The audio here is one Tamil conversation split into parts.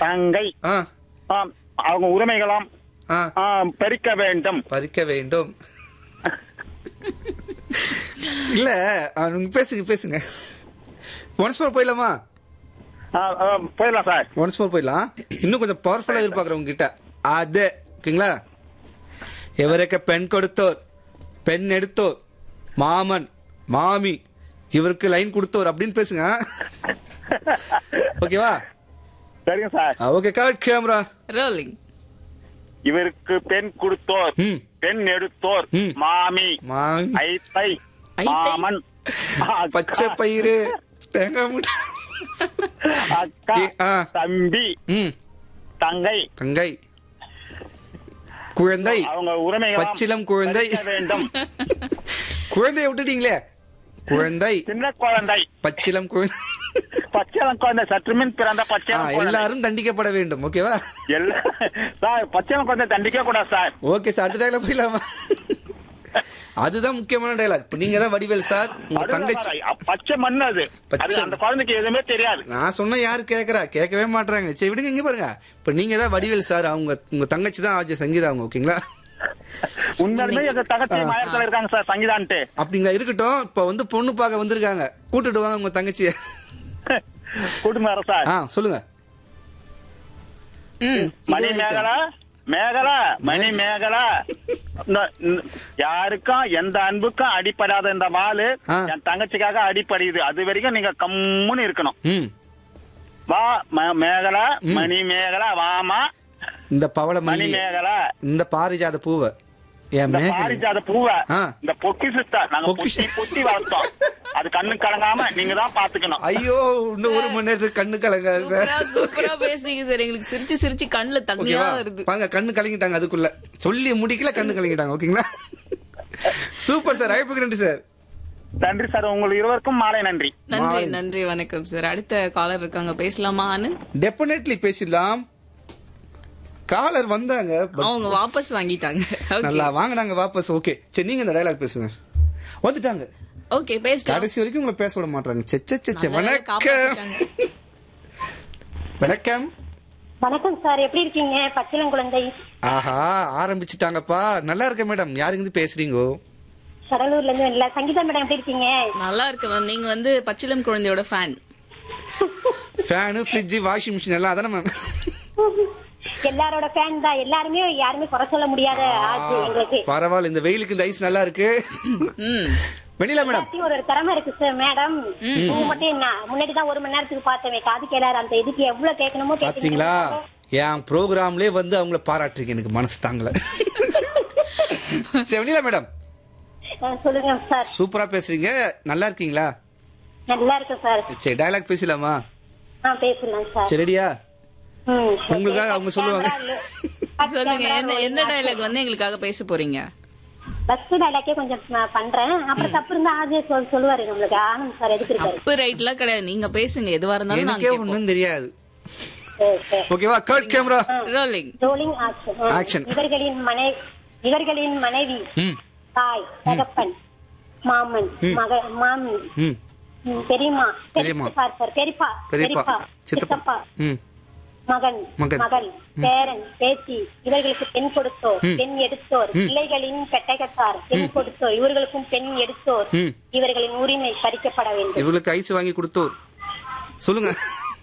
தங்கை ஆ ஆம், அவங்க உரிமைகளாம் ஆ ஆம், பறிக்க வேண்டும் பறிக்க வேண்டும் இல்ல ஆ, நீங்க பேசுங்க பேசுங்க ஒன்ஸ் மோர் போயிடலாமா ஆ, ஆ, போயிடலாம் சார் ஒன்ஸ் மோர் போயிடலாம் இன்னும் கொஞ்சம் பவர்ஃபுல்லா எதிர்பார்க்குறவங்க கிட்ட அது ஓகேங்களா இவருக்கு பெண் கொடுத்தோர் பெண் எடுத்தோர் மாமன் மாமி இவருக்கு லைன் கொடுத்தோர் அப்படின்னு பேசுங்க ஓகேவா சரிங்க sir okay correct camera rolling இவருக்கு பெண் கொடுத்தோர் ம் பெண் எடுத்தோர் ம். மாமி மாமி ஐத்தை ஐத்தை? மாமன் பச்சை பயிறு தேங்காய் முட்டை அக்கா ஏ, ஆ. தம்பி ம் தங்கை தங்கை குழந்தை அவங்க உரிமைகளாம் பச்சிளம் குழந்தை. பறிக்க வேண்டும் குழந்தைய விட்டுட்டீங்களே குழந்தை சின்ன குழந்தை பச்சிளம் குழந்தை பச்சைலம் குழந்தை சற்று முன் பிறந்த ஆ, பச்சைலம் குழந்தை எல்லாரும் தண்டிக்கப்பட வேண்டும் ஓகேவா எல்லா சார் பச்சைலம் குழந்தை தண்டிக்க கூடாது சார் ஓகே சார் அடுத்த டைலாக் போயிடலாமா அதுதான் முக்கியமான டைலாக் இப்ப நீங்க தான் வடிவேல் சார் உங்க அதுதான் தங்கச்சி சார், அ- பச்சை மண் அது பச்சை. அது அந்த குழந்தைக்கு எதுவுமே தெரியாது நான் சொன்ன யாரு கேக்குறா கேட்கவே மாட்றாங்க சரி விடுங்க இங்க பாருங்க இப்ப நீங்க தான் வடிவேல் சார் அவங்க உங்க தங்கச்சி தான் ஆஜய் சங்கீதா அவங்க ஓகேங்களா உண்மையுமே எங்க தங்கச்சி மாயத்துல இருக்காங்க சார் சங்கீதான்ட்டு அப்படிங்களா இருக்கட்டும் இப்ப வந்து பொண்ணு பார்க்க வந்திருக்காங்க கூட்டிட்டு வாங்க உங்க தங்கச்சிய கூட்டுங்க வர சார் ஆ சொல்லுங்க ம் மணி மேகலா மேகலா மணி மேகலா இந்த- இந்த- யாருக்கும் எந்த அன்புக்கும் அடிப்படாத இந்த வாளு ஆ. என் தங்கச்சிக்காக அடிப்படையுது அது வரைக்கும் நீங்க கம்முன்னு இருக்கணும் ம் வா ம- மேகலா ம். மணி மேகலா வாமா இந்த பவள மணி மல்லி மேகலா இந்த பாரிஜாத பூவை என் இந்த மேகலை பாரிஜாத பூவை ஆ. இந்த பொக்கிஷத்தை நாங்க பொக்கிஷ- பொத்தி பொத்தி வளர்த்தோம் அது கண்ணு கலங்காம நீங்க தான் பாத்துக்கணும் ஐயோ இன்னும் ஒரு மணி நேரத்துக்கு கண்ணு கலங்காது சார் சூப்பரா சூப்பரா பேசுறீங்க சார் எங்களுக்கு சிரிச்சு சிரிச்சு கண்ணுல தண்ணியா ஓகேவா வருது பாருங்க கண்ணு கலங்கிட்டாங்க அதுக்குள்ள சொல்லி முடிக்கல கண்ணு கலங்கிட்டாங்க ஓகேங்களா சூப்பர் சார் அழைப்புக்கு நன்றி சார் நன்றி சார் உங்களுக்கு இருவருக்கும் மாலை நன்றி நன்றி மாலை. நன்றி வணக்கம் சார் அடுத்த காலர் இருக்காங்க பேசலாமா ஆனந்த் டெபினெட்லி பேசிடலாம் காலர் வந்தாங்க but அவங்க வாபஸ் வாங்கிட்டாங்க நல்லா வாங்கினாங்க வாபஸ் ஓகே சரி நீங்க இந்த டயலாக் பேசுங்க வந்துட்டாங்க ஓகே பேசலாம் கடைசி வரைக்கும் உங்களை பேச விட மாட்டாங்க செச்ச செச்ச நல்ல வேளை வணக்கம் காப்பாத்திட்டாங்க. வணக்கம் வணக்கம் சார் எப்படி இருக்கீங்க பச்சிளங்குழந்தை ஆஹா ஆரம்பிச்சிட்டாங்கப்பா நல்லா இருக்கேன் மேடம் யாருங்க பேசுறீங்கோ கடலூர்ல இருந்து இல்ல சங்கீதா மேடம் எப்படி இருக்கீங்க நல்லா இருக்கு மேம் நீங்க வந்து பச்சிலம் குழந்தையோட fan fan fridge washing machine எல்லாம் அதானே மேம் எல்லாரோட ஃபேன் தான் எல்லாருமே யாருமே குறை சொல்ல முடியாத ஆச்சு எங்களுக்கு பரவாயில்ல இந்த வெயிலுக்கு இந்த ஐஸ் நல்லா இருக்கு ம் வெண்ணிலா மேடம் எல்லாத்தையும் ஒரு ஒரு திறமை இருக்கு சார் மேடம் நீங்க மட்டும் என்ன முன்னாடி தான் ஒரு மணி நேரத்துக்கு பார்த்தேன் காது கேளாரு அந்த இதுக்கு எவ்வளவு கேட்கணுமோ பாத்தீங்களா என் ப்ரோக்ராம்லயே வந்து அவங்கள பாராட்டுறீங்க எனக்கு மனசு தாங்கல சரி வெண்ணிலா மேடம் அஹ் சொல்லுங்க சார் சூப்பரா பேசுறீங்க நல்லா இருக்கீங்களா நல்லா இருக்கு சார் சரி டயலாக் பேசலாமா ஆ பேசலாம் சார் சரி ரெடியா ம், சரி. உங்களுக்காக அவங்க சொல்லுவாங்க. First சொல்லுங்க camera என்ன rolling எந்த ஆச்சு. டயலாக் வந்து எங்களுக்காக பேச போறீங்க ஃபர்ஸ்ட் டைலாக்கே கொஞ்சம் நான் பண்றேன் அப்புறம் தப்பு இருந்தா ஆஜே சொல் சொல்லுவாரு நம்மளுக்கு ஆனந்த் சார் எதுக்கு இருக்காரு தப்பு ரைட்லாம் கிடையாது நீங்க பேசுங்க எதுவா இருந்தாலும் நாங்க எனக்கே கேட்போம் ஒண்ணும் தெரியாது சரி, சரி. ஓகேவா cut camera rolling rolling action Action. இவர்களின் மனை இவர்களின் மனைவி ம் தாய் தகப்பன் மாமன் ம். மக மாமி ம் ம், பெரியம்மா பெரியம்மா. சார் சார் பெரியப்பா பெரியப்பா சித்தப்பா ம் மகன் மகன். மகள் பேரன் பேத்தி இவர்களுக்கு பெண் கொடுத்தோர் ம். பெண் எடுத்தோர் ம். பிள்ளைகளின் பெட்டகத்தார் பெண் கொடுத்தோர் இவர்களுக்கும் பெண் எடுத்தோர் ம். இவர்களின் உரிமை பறிக்கப்பட வேண்டும் இவளுக்கு ஐஸ் வாங்கி கொடுத்தோர் சொல்லுங்க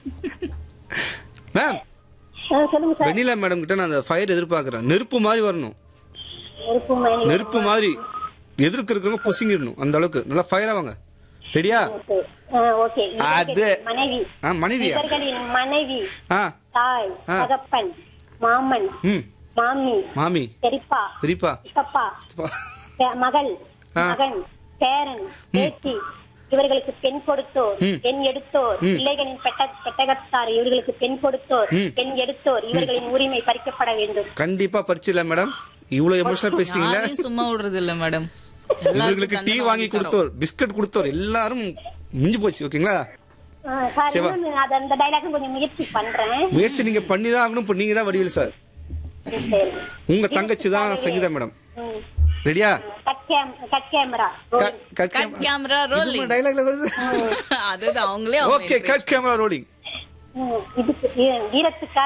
மேம் ஆ, சொல்லுங்க சார் வெண்ணிலா மேடம் கிட்ட நான் அந்த ஃபயர் எதிர்பார்க்கறேன் நெருப்பு மாதிரி வரணும் நெருப்பு மணி- நெருப்பு மாதிரி எதிர்க்க இருக்கிறவங்க பொசுங்கிடணும் அந்த அளவுக்கு நல்லா ஃபயரா வாங்க ரெடியா ஓகே. ஆ, ஓகே அது. இவர்களின் மனைவி ஆ மனைவியா இவர்களின் மனைவி ஆ தாய் ஆ. தகப்பன் மாமன் ம் மாமி மாமி பெரியப்பா பெரியப்பா சித்தப்பா சித்தப்பா. பே- மகள் ஆ. மகன் பேரன் பேத்தி இவர்களுக்கு பெண் கொடுத்தோர் ம். பெண் எடுத்தோர் ம். பிள்ளைகளின் பெட்ட- பெட்டகத்தார் இவர்களுக்கு பெண் கொடுத்தோர் ம். பெண் எடுத்தோர் இவர்களின் உரிமை பறிக்கப்பட வேண்டும் கண்டிப்பா பறிச்சிடல மேடம் இவ்வளவு எமோஷனல் பேசிட்டீங்களா யாரையும் சும்மா விடுறது இல்ல மேடம் இவர்களுக்கு டீ வாங்கி கொடுத்தோர் பிஸ்கட் கொடுத்தோர் எல்லாரும் மிஞ்சி போச்சு ஓகேங்களா ஆ, சார் சிவா. இன்னொன்னு அது அந்த டைலாக்கும் கொஞ்சம் முயற்சி பண்றேன் முயற்சி நீங்க பண்ணி தான் ஆகணும் இப்ப நீங்க தான் வடிவில் சார் சரி. உங்க தங்கச்சி தான் சங்கீதா மேடம் ம். ரெடியா cut cam cut camera cut camera rolling டைலாக்ல வருது அதுதான் அவங்களே ஓகே கட் கேமரா ரோலிங் இதுக்கு வீரத்துக்காக